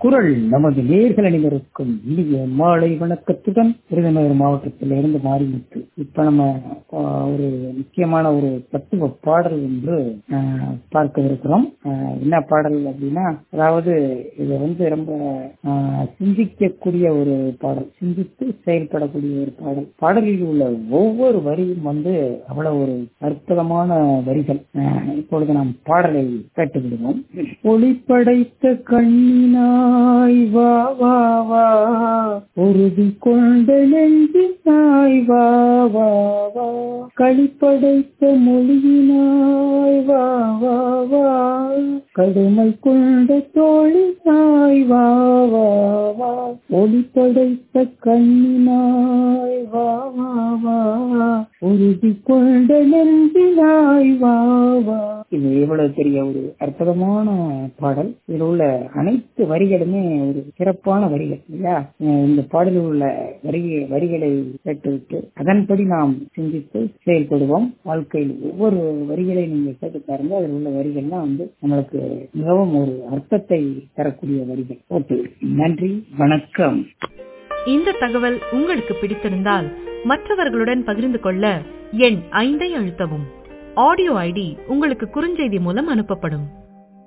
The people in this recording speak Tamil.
குரல் நமது நேர்கள் அனைவருக்கும் இனிய மாலை வணக்கத்துடன் விருதுநகர் மாவட்டத்தில் இருந்து மாறிவிட்டு இப்ப நம்ம ஆஹ், ஒரு முக்கியமான ஒரு தத்துவ பாடல் ஒன்று ஆஹ், பார்க்கவிருக்கிறோம் ஆஹ், என்ன பாடல் அப்படின்னா அதாவது இது வந்து ரொம்ப ஆஹ், சிந்திக்கக்கூடிய ஒரு பாடல் சிந்தித்து செயல்படக்கூடிய ஒரு பாடல் பாடலில் உள்ள ஒவ்வொரு வரியும் வந்து அவ்வளவு ஒரு அற்புதமான வரிகள் ஆஹ், இப்பொழுது நாம் பாடலை கேட்டு விடுவோம் ஒளி படைத்த கண்ணினாய் வா வா வா உறுதி கொண்ட நெஞ்சினாய் வா வா வா களிப்படைத்த மொழியினாய் வா வா வா கடுமை கொண்ட தோழினாய் வா வா வா ஒளி படைத்த கண்ணினாய் வா வா வா உறுதி கொண்ட நெஞ்சினாய் வா வா இது எவ்வளவு பெரிய ஒரு அற்புதமான பாடல் இதில் உள்ள அனைத்து வரிகளுமே ஒரு சிறப்பான வரிகள் இல்லையா அஹ் இந்த பாடலில் உள்ள வரி வரிகளை கேட்டுவிட்டு அதன்படி நாம் சிந்தித்து செயல்படுவோம் வாழ்க்கையில் ஒவ்வொரு வரிகளை நீங்க கேட்டு பாருங்க அதில் உள்ள வரிகள்லாம் வந்து நம்மளுக்கு மிகவும் ஒரு அர்த்தத்தை தரக்கூடிய வரிகள் ஓகே நன்றி வணக்கம் இந்த தகவல் உங்களுக்கு பிடித்திருந்தால் மற்றவர்களுடன் பகிர்ந்து கொள்ள எண் ஐந்தை அழுத்தவும் ஆடியோ ஐடி உங்களுக்கு குறுஞ்செய்தி மூலம் அனுப்பப்படும்